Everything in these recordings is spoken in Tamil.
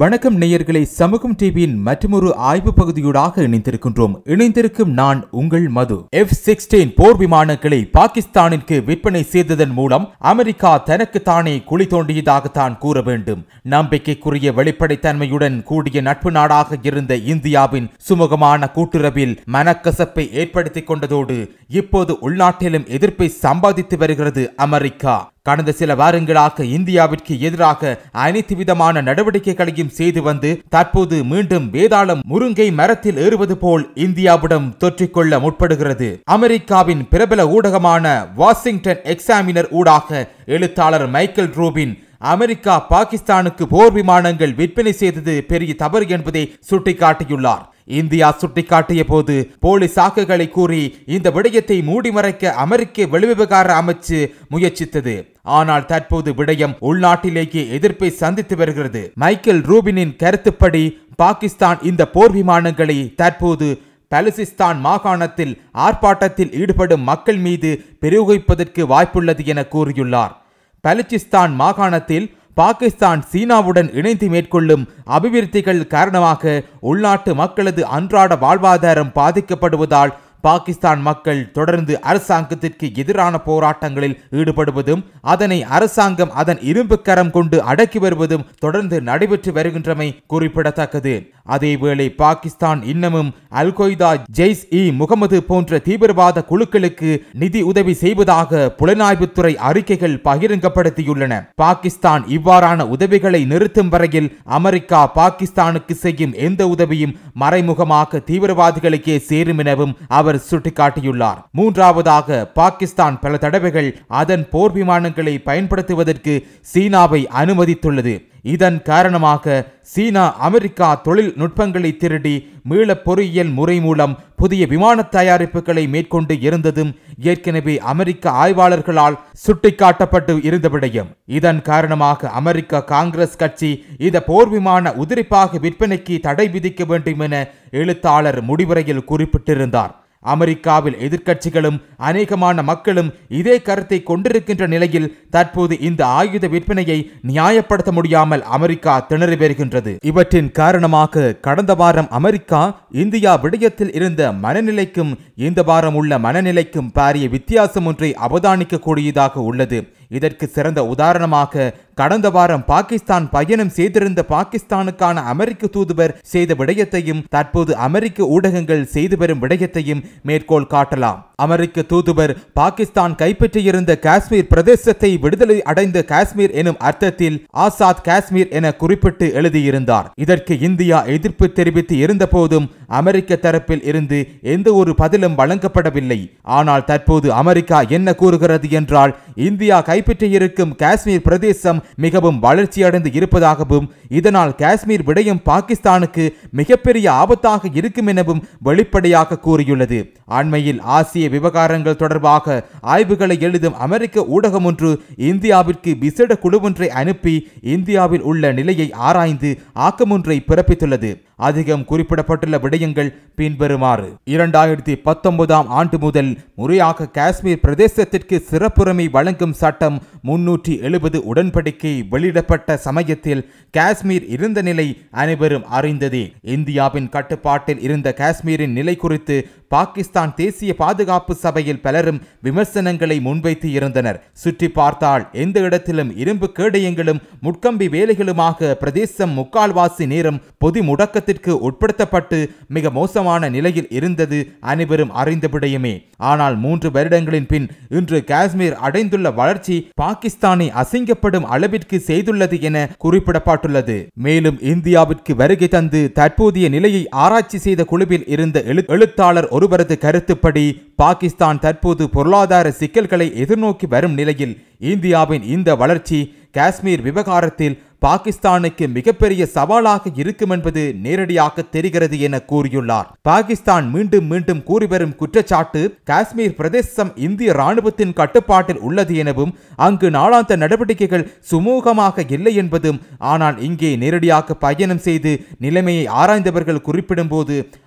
வணக்கம் நேயர்களை சமூகம் டிவியின் மற்றொரு ஆய்வு பகுதியூடாக இணைந்திருக்கின்றோம் இணைந்திருக்கும் நான் உங்கள் மது எஃப் சிக்ஸ்டீன் போர் விமானங்களை பாகிஸ்தானிற்கு விற்பனை செய்ததன் மூலம் அமெரிக்கா தனக்கு தானே குழி தோண்டியதாகத்தான் கூற வேண்டும் நம்பிக்கைக்குரிய வெளிப்படைத்தன்மையுடன் கூடிய நட்பு நாடாக இருந்த இந்தியாவின் சுமூகமான கூட்டுறவில் மனக்கசப்பை ஏற்படுத்திக் கொண்டதோடு இப்போது உள்நாட்டிலும் எதிர்ப்பை சம்பாதித்து வருகிறது அமெரிக்கா கடந்த சில வாரங்களாக இந்தியாவிற்கு எதிராக அனைத்து விதமான நடவடிக்கைகளையும் செய்து வந்து தற்போது மீண்டும் வேதாளம் முருங்கை மரத்தில் ஏறுவது போல் இந்தியாவிடம் தொற்றிக்கொள்ள முற்படுகிறது அமெரிக்காவின் பிரபல ஊடகமான வாஷிங்டன் எக்ஸாமினர் ஊடாக எழுத்தாளர் மைக்கேல் ரூபின் அமெரிக்கா பாகிஸ்தானுக்கு போர் விமானங்கள் விற்பனை செய்தது பெரிய தவறு என்பதை சுட்டிக்காட்டியுள்ளார் இந்தியா சுட்டிக்காட்டிய போது போலி சாக்குகளை கூறி இந்த விடயத்தை மூடிமறைக்க அமெரிக்க வெளிவிவகார அமைச்சு முயற்சித்தது ஆனால் தற்போது விடயம் உள்நாட்டிலேயே எதிர்ப்பை சந்தித்து வருகிறது மைக்கேல் ரூபினின் கருத்துப்படி பாகிஸ்தான் இந்த போர் விமானங்களை தற்போது பலசிஸ்தான் மாகாணத்தில் ஆர்ப்பாட்டத்தில் ஈடுபடும் மக்கள் மீது பிரயோகிப்பதற்கு வாய்ப்புள்ளது என கூறியுள்ளார் பலுச்சிஸ்தான் மாகாணத்தில் பாகிஸ்தான் சீனாவுடன் இணைந்து மேற்கொள்ளும் அபிவிருத்திகள் காரணமாக உள்நாட்டு மக்களது அன்றாட வாழ்வாதாரம் பாதிக்கப்படுவதால் பாகிஸ்தான் மக்கள் தொடர்ந்து அரசாங்கத்திற்கு எதிரான போராட்டங்களில் ஈடுபடுவதும் அதனை அரசாங்கம் அதன் இரும்பு கரம் கொண்டு அடக்கி வருவதும் தொடர்ந்து நடைபெற்று வருகின்றமை குறிப்பிடத்தக்கது அதேவேளை பாகிஸ்தான் இன்னமும் அல் கொய்தா ஜெய்ஸ் இ முகமது போன்ற தீவிரவாத குழுக்களுக்கு நிதி உதவி செய்வதாக புலனாய்வுத்துறை அறிக்கைகள் பகிரங்கப்படுத்தியுள்ளன பாகிஸ்தான் இவ்வாறான உதவிகளை நிறுத்தும் வரையில் அமெரிக்கா பாகிஸ்தானுக்கு செய்யும் எந்த உதவியும் மறைமுகமாக தீவிரவாதிகளுக்கே சேரும் எனவும் அவர் சுட்டிக்காட்டியுள்ளார் மூன்றாவதாக பாகிஸ்தான் பல தடவைகள் அதன் போர் விமானங்களை பயன்படுத்துவதற்கு சீனாவை அனுமதித்துள்ளது இதன் காரணமாக சீனா அமெரிக்கா தொழில்நுட்பங்களை திருடி மீள பொறியியல் முறை மூலம் புதிய விமான தயாரிப்புகளை மேற்கொண்டு இருந்ததும் ஏற்கனவே அமெரிக்க ஆய்வாளர்களால் சுட்டிக்காட்டப்பட்டு இருந்த விடயம் இதன் காரணமாக அமெரிக்க காங்கிரஸ் கட்சி இந்த போர் விமான உதிரிப்பாக விற்பனைக்கு தடை விதிக்க வேண்டும் என எழுத்தாளர் முடிவுரையில் குறிப்பிட்டிருந்தார் அமெரிக்காவில் எதிர்க்கட்சிகளும் அநேகமான மக்களும் இதே கருத்தை கொண்டிருக்கின்ற நிலையில் தற்போது இந்த ஆயுத விற்பனையை நியாயப்படுத்த முடியாமல் அமெரிக்கா திணறி வருகின்றது இவற்றின் காரணமாக கடந்த வாரம் அமெரிக்கா இந்தியா விடயத்தில் இருந்த மனநிலைக்கும் இந்த வாரம் உள்ள மனநிலைக்கும் பாரிய வித்தியாசம் ஒன்றை அவதானிக்க கூடியதாக உள்ளது இதற்கு சிறந்த உதாரணமாக கடந்த வாரம் பாகிஸ்தான் பயணம் செய்திருந்த பாகிஸ்தானுக்கான அமெரிக்க தூதுவர் செய்த விடயத்தையும் தற்போது அமெரிக்க ஊடகங்கள் செய்து வரும் விடயத்தையும் மேற்கோள் காட்டலாம் அமெரிக்க தூதுவர் பாகிஸ்தான் கைப்பற்றியிருந்த காஷ்மீர் பிரதேசத்தை விடுதலை அடைந்த காஷ்மீர் எனும் அர்த்தத்தில் ஆசாத் காஷ்மீர் என குறிப்பிட்டு எழுதியிருந்தார் இதற்கு இந்தியா எதிர்ப்பு தெரிவித்து இருந்த போதும் அமெரிக்க தரப்பில் இருந்து எந்த ஒரு பதிலும் வழங்கப்படவில்லை ஆனால் தற்போது அமெரிக்கா என்ன கூறுகிறது என்றால் இந்தியா கைப்பற்றியிருக்கும் காஷ்மீர் பிரதேசம் மிகவும் வளர்ச்சியடைந்து இருப்பதாகவும் இதனால் காஷ்மீர் விடயம் பாகிஸ்தானுக்கு மிகப்பெரிய ஆபத்தாக இருக்கும் எனவும் வெளிப்படையாக கூறியுள்ளது அண்மையில் ஆசிய விவகாரங்கள் தொடர்பாக ஆய்வுகளை எழுதும் அமெரிக்க ஊடகம் ஒன்று இந்தியாவிற்கு விசேட குழு ஒன்றை அனுப்பி இந்தியாவில் உள்ள நிலையை ஆராய்ந்து ஆக்கமொன்றை பிறப்பித்துள்ளது அதிகம் குறிப்பிடப்பட்டுள்ள விடயங்கள் பின்வருமாறு இரண்டாயிரத்தி பத்தொன்பதாம் ஆண்டு முதல் முறையாக காஷ்மீர் பிரதேசத்திற்கு சிறப்புரிமை வழங்கும் சட்டம் முன்னூற்றி எழுபது உடன்படிக்கை வெளியிடப்பட்ட சமயத்தில் காஷ்மீர் இருந்த நிலை அனைவரும் அறிந்ததே இந்தியாவின் கட்டுப்பாட்டில் இருந்த காஷ்மீரின் நிலை குறித்து பாகிஸ்தான் தேசிய பாதுகாப்பு சபையில் பலரும் விமர்சனங்களை முன்வைத்து இருந்தனர் சுற்றி பார்த்தால் எந்த இடத்திலும் இரும்பு கேடயங்களும் முட்கம்பி வேலைகளுமாக பிரதேசம் முக்கால்வாசி நேரம் பொது முடக்கத்திற்கு உட்படுத்தப்பட்டு மிக மோசமான நிலையில் இருந்தது அனைவரும் அறிந்த விடயமே ஆனால் மூன்று வருடங்களின் பின் இன்று காஷ்மீர் அடைந்துள்ள வளர்ச்சி பாகிஸ்தானை அசிங்கப்படும் அளவிற்கு செய்துள்ளது என குறிப்பிடப்பட்டுள்ளது மேலும் இந்தியாவிற்கு வருகை தந்து தற்போதைய நிலையை ஆராய்ச்சி செய்த குழுவில் இருந்த எழு- எழுத்தாளர் ஒருவரது கருத்துப்படி பாகிஸ்தான் தற்போது பொருளாதார சிக்கல்களை எதிர்நோக்கி வரும் நிலையில் இந்தியாவின் இந்த வளர்ச்சி காஷ்மீர் விவகாரத்தில் பாகிஸ்தானுக்கு மிகப்பெரிய சவாலாக இருக்கும் என்பது நேரடியாக தெரிகிறது என கூறியுள்ளார் பாகிஸ்தான் மீண்டும் மீண்டும் கூறி வரும் குற்றச்சாட்டு காஷ்மீர் பிரதேசம் இந்திய ராணுவத்தின் கட்டுப்பாட்டில் உள்ளது எனவும் அங்கு நாளாந்த நடவடிக்கைகள் சுமூகமாக இல்லை என்பதும் ஆனால் இங்கே நேரடியாக பயணம் செய்து நிலைமையை ஆராய்ந்தவர்கள் குறிப்பிடும்போது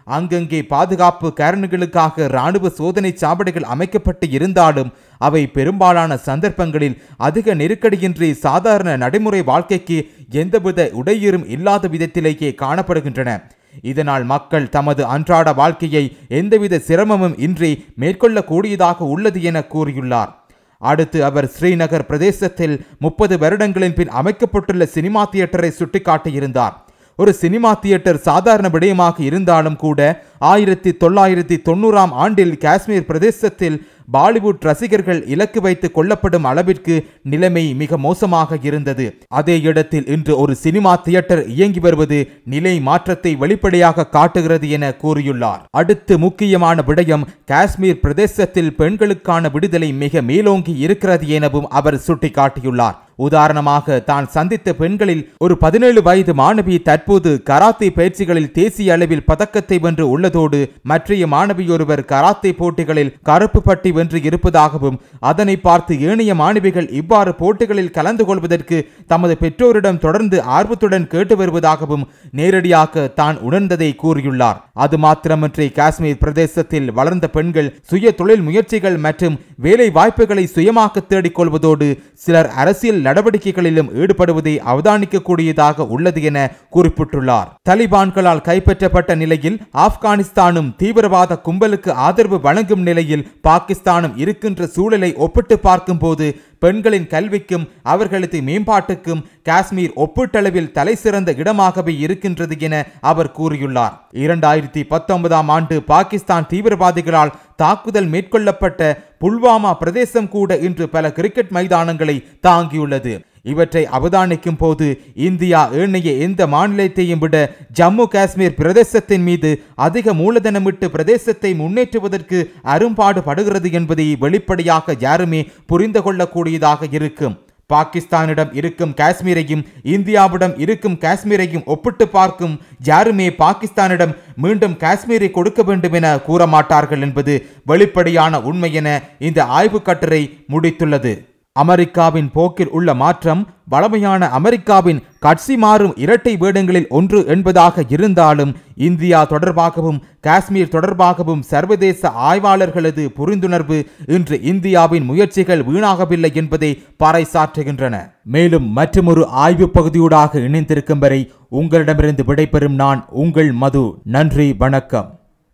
அங்கங்கே பாதுகாப்பு காரணங்களுக்காக இராணுவ சோதனை சாவடிகள் அமைக்கப்பட்டு இருந்தாலும் அவை பெரும்பாலான சந்தர்ப்பங்களில் அதிக நெருக்கடியின்றி சாதாரண நடைமுறை வாழ்க்கைக்கு எந்தவித இடையூறும் இல்லாத விதத்திலேயே காணப்படுகின்றன இதனால் மக்கள் தமது அன்றாட வாழ்க்கையை எந்தவித சிரமமும் இன்றி மேற்கொள்ளக்கூடியதாக உள்ளது என கூறியுள்ளார் அடுத்து அவர் ஸ்ரீநகர் பிரதேசத்தில் முப்பது வருடங்களின் பின் அமைக்கப்பட்டுள்ள சினிமா தியேட்டரை சுட்டிக்காட்டியிருந்தார் ஒரு சினிமா தியேட்டர் சாதாரண விடயமாக இருந்தாலும் கூட ஆயிரத்தி தொள்ளாயிரத்தி தொண்ணூறாம் ஆண்டில் காஷ்மீர் பிரதேசத்தில் பாலிவுட் ரசிகர்கள் இலக்கு வைத்து கொல்லப்படும் அளவிற்கு நிலைமை மிக மோசமாக இருந்தது அதே இடத்தில் இன்று ஒரு சினிமா தியேட்டர் இயங்கி வருவது நிலை மாற்றத்தை வெளிப்படையாக காட்டுகிறது என கூறியுள்ளார் அடுத்து முக்கியமான விடயம் காஷ்மீர் பிரதேசத்தில் பெண்களுக்கான விடுதலை மிக மேலோங்கி இருக்கிறது எனவும் அவர் சுட்டிக்காட்டியுள்ளார் உதாரணமாக தான் சந்தித்த பெண்களில் ஒரு பதினேழு வயது மாணவி தற்போது கராத்தே பயிற்சிகளில் தேசிய அளவில் பதக்கத்தை வென்று உள்ளதோடு மற்றைய மாணவியொருவர் கராத்தே போட்டிகளில் கருப்பு பட்டி வென்று இருப்பதாகவும் அதனை பார்த்து ஏனைய மாணவிகள் இவ்வாறு போட்டிகளில் கலந்து கொள்வதற்கு தமது பெற்றோரிடம் தொடர்ந்து ஆர்வத்துடன் கேட்டு வருவதாகவும் நேரடியாக தான் உணர்ந்ததை கூறியுள்ளார் அது மாத்திரமன்றி காஷ்மீர் பிரதேசத்தில் வளர்ந்த பெண்கள் சுய தொழில் முயற்சிகள் மற்றும் வேலை வாய்ப்புகளை சுயமாக தேடிக் கொள்வதோடு சிலர் அரசியல் நடவடிக்கைகளிலும் ஈடுபடுவதை அவதானிக்கக்கூடியதாக உள்ளது என குறிப்பிட்டுள்ளார் தலிபான்களால் கைப்பற்றப்பட்ட நிலையில் ஆப்கானிஸ்தானும் தீவிரவாத கும்பலுக்கு ஆதரவு வழங்கும் நிலையில் பாகிஸ்தானும் இருக்கின்ற சூழலை ஒப்பிட்டு பார்க்கும்போது பெண்களின் கல்விக்கும் அவர்களது மேம்பாட்டுக்கும் காஷ்மீர் ஒப்பீட்டளவில் தலை சிறந்த இடமாகவே இருக்கின்றது என அவர் கூறியுள்ளார் இரண்டாயிரத்தி பத்தொன்பதாம் ஆண்டு பாகிஸ்தான் தீவிரவாதிகளால் தாக்குதல் மேற்கொள்ளப்பட்ட புல்வாமா பிரதேசம் கூட இன்று பல கிரிக்கெட் மைதானங்களை தாங்கியுள்ளது இவற்றை அவதானிக்கும் போது இந்தியா ஏனைய எந்த மாநிலத்தையும் விட ஜம்மு காஷ்மீர் பிரதேசத்தின் மீது அதிக மூலதனமிட்டு பிரதேசத்தை முன்னேற்றுவதற்கு அரும்பாடுபடுகிறது என்பதை வெளிப்படையாக யாருமே புரிந்து கொள்ளக்கூடியதாக இருக்கும் பாகிஸ்தானிடம் இருக்கும் காஷ்மீரையும் இந்தியாவிடம் இருக்கும் காஷ்மீரையும் ஒப்பிட்டு பார்க்கும் யாருமே பாகிஸ்தானிடம் மீண்டும் காஷ்மீரை கொடுக்க வேண்டும் என கூற மாட்டார்கள் என்பது வெளிப்படையான உண்மை என இந்த ஆய்வு கட்டுரை முடித்துள்ளது அமெரிக்காவின் போக்கில் உள்ள மாற்றம் வளமையான அமெரிக்காவின் கட்சி மாறும் இரட்டை வேடங்களில் ஒன்று என்பதாக இருந்தாலும் இந்தியா தொடர்பாகவும் காஷ்மீர் தொடர்பாகவும் சர்வதேச ஆய்வாளர்களது புரிந்துணர்வு இன்று இந்தியாவின் முயற்சிகள் வீணாகவில்லை என்பதை பறைசாற்றுகின்றன மேலும் மற்றொரு ஆய்வு பகுதியூடாக இணைந்திருக்கும் வரை உங்களிடமிருந்து விடைபெறும் நான் உங்கள் மது நன்றி வணக்கம்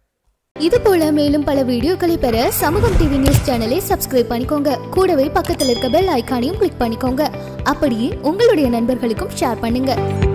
இது போல மேலும் பல வீடியோக்களை பெற சமூகம் டிவி நியூஸ் சேனலை சப்ஸ்கிரைப் பண்ணிக்கோங்க கூடவே பக்கத்தில் இருக்க பெல் ஐகானையும் கிளிக் பண்ணிக்கோங்க அப்படியே உங்களுடைய நண்பர்களுக்கும் ஷேர் பண்ணுங்க